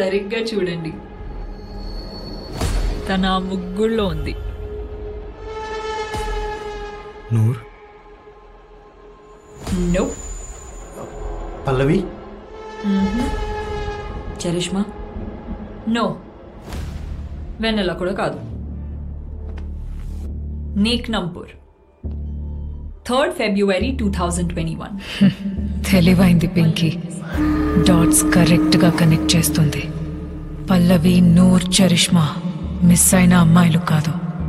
సరిగ్గా చూడండి తన ఆ ముగ్గుల్లో ఉంది నూర్ నో పల్లవి చరిష్మా నో వెన్నెల కూడా కాదు నీక్ నంపూర్ third February two thousand twenty one తెలివైంది పింకీ డాట్స్ కరెక్ట్గా కనెక్ట్ చేస్తుంది పల్లవి నూర్ చరిష్మా మిస్ అయిన అమ్మాయిలు కాదు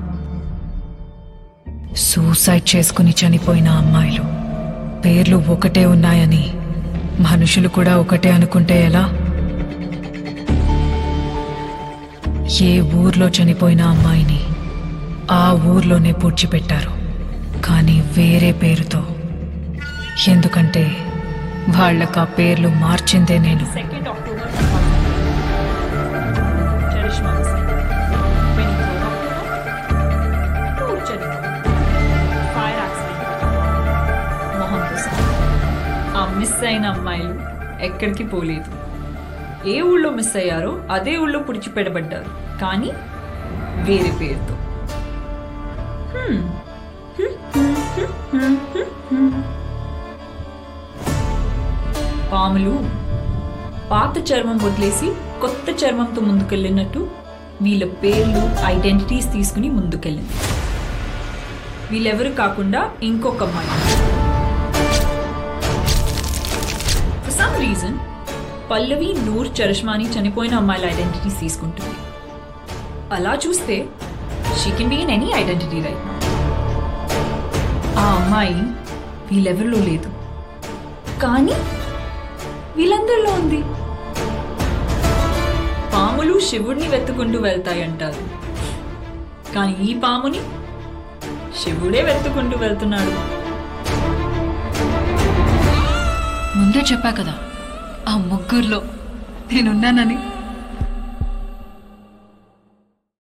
సూసైడ్ చేసుకుని చనిపోయిన అమ్మాయిలు పేర్లు ఒకటే ఉన్నాయని మనుషులు కూడా ఒకటే అనుకుంటే ఎలా ఏ ఊర్లో చనిపోయిన అమ్మాయిని ఆ ఊర్లోనే పూడ్చిపెట్టారు కానీ వేరే పేరుతో ఎందుకంటే వాళ్ళకు ఆ పేర్లు మార్చిందే నేను second October Charishma fire accident మొహంతో సహా ఆ మిస్ అయిన అమ్మాయిలు ఎక్కడికి పోలేదు ఏ ఊళ్ళో మిస్ అయ్యారో అదే ఊళ్ళో పుడిచిపెట్టబడ్డారు కానీ వేరే పేరుతో హ్మ్. పాములు పాత చర్మం వదిలేసి కొత్త చర్మంతో ముందుకెళ్ళినట్టు వీళ్ళ పేర్లు ఐడెంటిటీస్ తీసుకుని ముందుకెళ్ళింది వీళ్ళెవరు కాకుండా ఇంకొక అమ్మాయి for some reason Pallavi Noor చరిష్మాని చనిపోయిన అమ్మాయిల ఐడెంటిటీస్ తీసుకుంటుంది అలా చూస్తే she can be in any identity right ఆ అమ్మాయి వీళ్ళెవరిలో లేదు కానీ వీళ్ళందరిలో ఉంది పాములు శివుడిని వెతుకుంటూ వెళ్తాయంటారు కానీ ఈ పాముని శివుడే వెతుకుంటూ వెళ్తున్నాడు ముందే చెప్పా కదా ఆ ముగ్గురులో నేనున్నానని